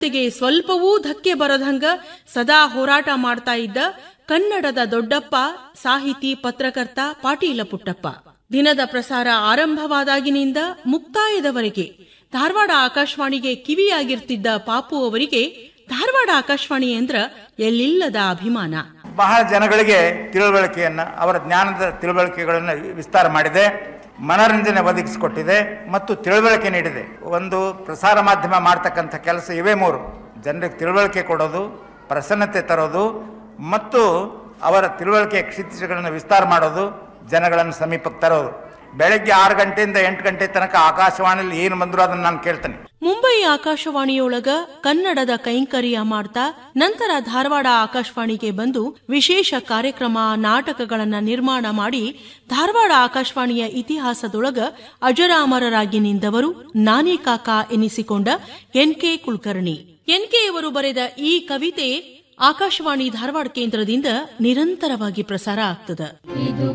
ಜೊತೆಗೆ ಸ್ವಲ್ಪವೂ ಧಕ್ಕೆ ಬರದಂಗ ಸದಾ ಹೋರಾಟ ಮಾಡ್ತಾ ಇದ್ದ ಕನ್ನಡದ ದೊಡ್ಡಪ್ಪ ಸಾಹಿತಿ ಪತ್ರಕರ್ತ ಪಾಟೀಲ ಪುಟ್ಟಪ್ಪ ದಿನದ ಪ್ರಸಾರ ಆರಂಭವಾದಾಗಿನಿಂದ ಮುಕ್ತಾಯದವರೆಗೆ ಧಾರವಾಡ ಆಕಾಶವಾಣಿಗೆ ಕಿವಿಯಾಗಿರ್ತಿದ್ದ ಪಾಪು ಅವರಿಗೆ ಧಾರವಾಡ ಆಕಾಶವಾಣಿ ಎಂದ್ರ ಎಲ್ಲಿಲ್ಲದ ಅಭಿಮಾನ ಬಹಳ ಜನಗಳಿಗೆ ತಿಳುವಳಿಕೆಯನ್ನು ಅವರ ಜ್ಞಾನದ ತಿಳುವಳಿಕೆಗಳನ್ನು ವಿಸ್ತಾರ ಮಾಡಿದೆ ಮನೋರಂಜನೆ ಒದಗಿಸಿಕೊಟ್ಟಿದೆ ಮತ್ತು ತಿಳುವಳಿಕೆ ನೀಡಿದೆ ಒಂದು ಪ್ರಸಾರ ಮಾಧ್ಯಮ ಮಾಡ್ತಕ್ಕಂಥ ಕೆಲಸ ಇವೇ ಮೂರು ಜನರಿಗೆ ತಿಳುವಳಿಕೆ ಕೊಡೋದು ಪ್ರಸನ್ನತೆ ತರೋದು ಮತ್ತು ಅವರ ತಿಳುವಳಿಕೆ ಕ್ಷಿತಿಜಗಳನ್ನು ವಿಸ್ತಾರ ಮಾಡೋದು ಜನಗಳನ್ನು ಸಮೀಪಕ್ಕೆ ತರೋದು ಬೆಳಗ್ಗೆ ಆರು ಗಂಟೆಯಿಂದ ಎಂಟು ಗಂಟೆ ತನಕ ಆಕಾಶವಾಣಿಯಲ್ಲಿ ಏನು ಬಂದರೂ ಅದನ್ನು ನಾನು ಕೇಳ್ತೇನೆ ಮುಂಬೈ ಆಕಾಶವಾಣಿಯೊಳಗ ಕನ್ನಡದ ಕೈಂಕರ್ಯ ಮಾಡ್ತಾ ನಂತರ ಧಾರವಾಡ ಆಕಾಶವಾಣಿಗೆ ಬಂದು ವಿಶೇಷ ಕಾರ್ಯಕ್ರಮ ನಾಟಕಗಳನ್ನ ನಿರ್ಮಾಣ ಮಾಡಿ ಧಾರವಾಡ ಆಕಾಶವಾಣಿಯ ಇತಿಹಾಸದೊಳಗ ಅಜರಾಮರರಾಗಿ ನಿಂದವರು ನಾನೇ ಕಾಕಾ ಎನಿಸಿಕೊಂಡ N K Kulkarni N K ಅವರು ಬರೆದ ಈ ಕವಿತೆ ಆಕಾಶವಾಣಿ ಧಾರವಾಡ ಕೇಂದ್ರದಿಂದ ನಿರಂತರವಾಗಿ ಪ್ರಸಾರ ಆಗ್ತದ